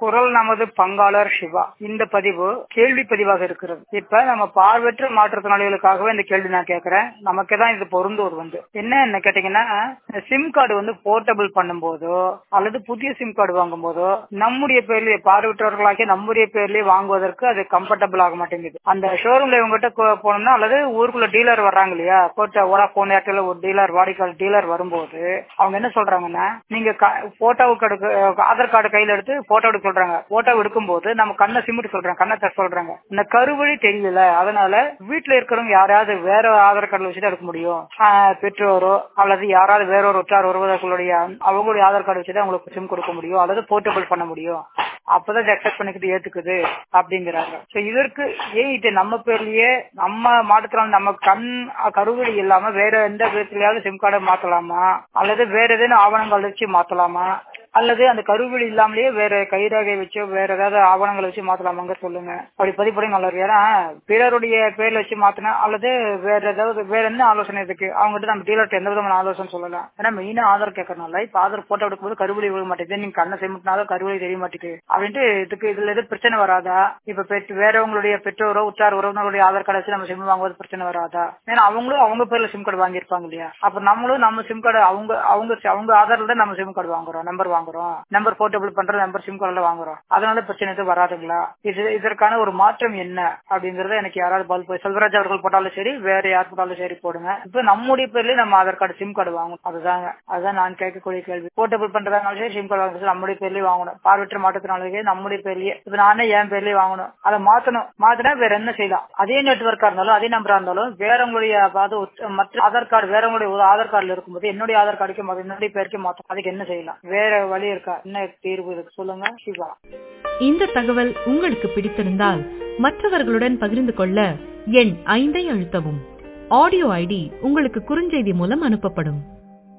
குரல் நமது பங்காளர் சிவா இந்த பதிவு கேள்வி பதிவாக இருக்கிறது இப்ப நம்ம பார்வையற்ற மாற்றுத்திறனாளிகளுக்காகவே இந்த கேள்வி நான் கேட்கறேன் நமக்கு தான் இது பொருந்தோர் வந்து என்ன என்ன கேட்டீங்கன்னா சிம் கார்டு வந்து போர்ட்டபிள் பண்ணும்போதோ அல்லது புதிய சிம் கார்டு வாங்கும் போதோ நம்முடைய பேர்லயே பார்வையற்றவர்களாகிய நம்முடைய பேர்லயே வாங்குவதற்கு அது கம்ஃபர்டபுள் ஆக மாட்டேங்குது அந்த ஷோரூம்ல இவங்ககிட்ட கொ- போனோம்னா அல்லது ஊருக்குள்ள டீலர் வர்றாங்க இல்லையா போட்ட ஓடாஃபோன் ஏர்டெல் ஒரு டீலர் வாடிக்கையாளர் டீலர் வரும்போது அவங்க என்ன சொல்றாங்கன்னா நீங்க போட்டோவுக்கு எடுக்க ஆதார் கார்டு கையில எடுத்து போட்டோ எடுக்க சொல்றாங்க போட்டோ எடுக்கும்போது நம்ம கண்ணை சிமிட்டு சொல்றாங்க கண்ணை தட்ட சொல்றாங்க இந்த கருவழி தெரியல அதனால வீட்டுல இருக்கிறவங்க யாராவது வேற ஆதார் கார்டுல வச்சுதான் எடுக்க முடியும் ஆஹ் பெற்றோரோ அல்லது யாராவது வேற ஒரு உற்றார் உறவினர்களுடைய அவங்களுடைய ஆதார் கார்டு வச்சுதான் அவங்களுக்கு சிம் கொடுக்க முடியும் அல்லது போர்ட்டபிள் பண்ண முடியும் அப்பதான் அக்செப்ட் பண்ணிக்கிட்டு ஏத்துக்குது அப்படிங்கிறாங்க சோ இதற்கு ஏன் இது நம்ம பேர்லயே நம்ம மாட்டுத்திறன் நம்ம கண் கருவழி இல்லாம வேற எந்த விதத்திலயாவது சிம் கார்டை மாத்தலாமா அல்லது வேற ஏதேனும் ஆவணங்கள் வச்சு மாத்தலாமா அல்லது அந்த கருவழி இல்லாமலேயே வேற கைரேகை வச்சோ வேற ஏதாவது ஆவணங்களை வச்சு மாத்தலாமாங்க சொல்லுங்க அப்படி பதிப்படி நல்லா இருக்கு ஏன்னா பிறருடைய பேர்ல வச்சு மாத்தினா அல்லது வேற ஏதாவது வேற என்ன ஆலோசனை இருக்கு அவங்ககிட்ட நம்ம டீலர்ட்ட எந்த விதமான ஆலோசனை சொல்லலாம் ஏன்னா மெயினா ஆதார் கேட்கறனால இப்ப ஆதார் போட்டோ எடுக்கும்போது கருவழி விழ மாட்டேங்குது நீங்க கண்ணை செய்யமாட்டினாலும் கருவழி தெரிய மாட்டேங்குது அப்படின்ட்டு இதுக்கு இதுல எதுவும் பிரச்சனை வராதா இப்ப பெற்று வேறவங்களுடைய பெற்றோரோ உற்றார் உறவினருடைய ஆதார் கார்டு வச்சு நம்ம சிம் வாங்குவது பிரச்சனை வராதா ஏன்னா அவங்களும் அவங்க பேர்ல சிம் கார்டு வாங்கியிருப்பாங்க இல்லையா அப்ப நம்மளும் நம்ம சிம் கார்டு அவங்க அவங்க அவங்க ஆதார்ல தான் நம்ம சிம் கார்டு வாங்குறோம் நம்பர் வாங்குறோம் நம்பர் போர்ட்டபிள் பண்ற நம்பர் சிம் கார்டுல வாங்குறோம் அதனால பிரச்சனை எதுவும் வராதுங்களா இது இதற்கான ஒரு மாற்றம் என்ன அப்படிங்கறத எனக்கு யாராவது பதில் போய் செல்வராஜ் அவர்கள் போட்டாலும் சரி வேற யார் போட்டாலும் சரி போடுங்க இப்ப நம்முடைய பேர்லயே நம்ம ஆதார் கார்டு சிம் கார்டு வாங்கணும் அதுதாங்க அதுதான் நான் கேட்கக்கூடிய கேள்வி போர்ட்டபிள் பண்றதுனால சரி சிம் கார்டு வாங்க நம்முடைய பேர்லயே வாங்கணும் பார்வையற்ற மாற்றத்தினாலே நம்முடைய பேர்லயே இப்ப நானே என் பேர்லயே வாங்கணும் அதை மாத்தணும் மாத்தினா வேற என்ன செய்யலாம் அதே நெட்வொர்க்கா இருந்தாலும் அதே நம்பரா இருந்தாலும் வேறவங்களுடைய அதாவது ஒத்த- மற்ற ஆதார் கார்டு வேறவங்களுடைய ஒரு ஆதார் கார்டுல இருக்கும்போது என்னுடைய ஆதார் கார்டுக்கு மத்த- என்னுடைய பேருக்கு மாத்தணும் அதுக்கு என்ன செய்யலாம் வேற வழி இருக்கா என்ன தீர்வு இருக்கு சொல்லுங்க சிவா இந்த தகவல் உங்களுக்கு பிடித்திருந்தால் மற்றவர்களுடன் பகிர்ந்து கொள்ள எண் ஐந்தை அழுத்தவும் ஆடியோ ஐடி உங்களுக்கு குறுஞ்செய்தி மூலம் அனுப்பப்படும்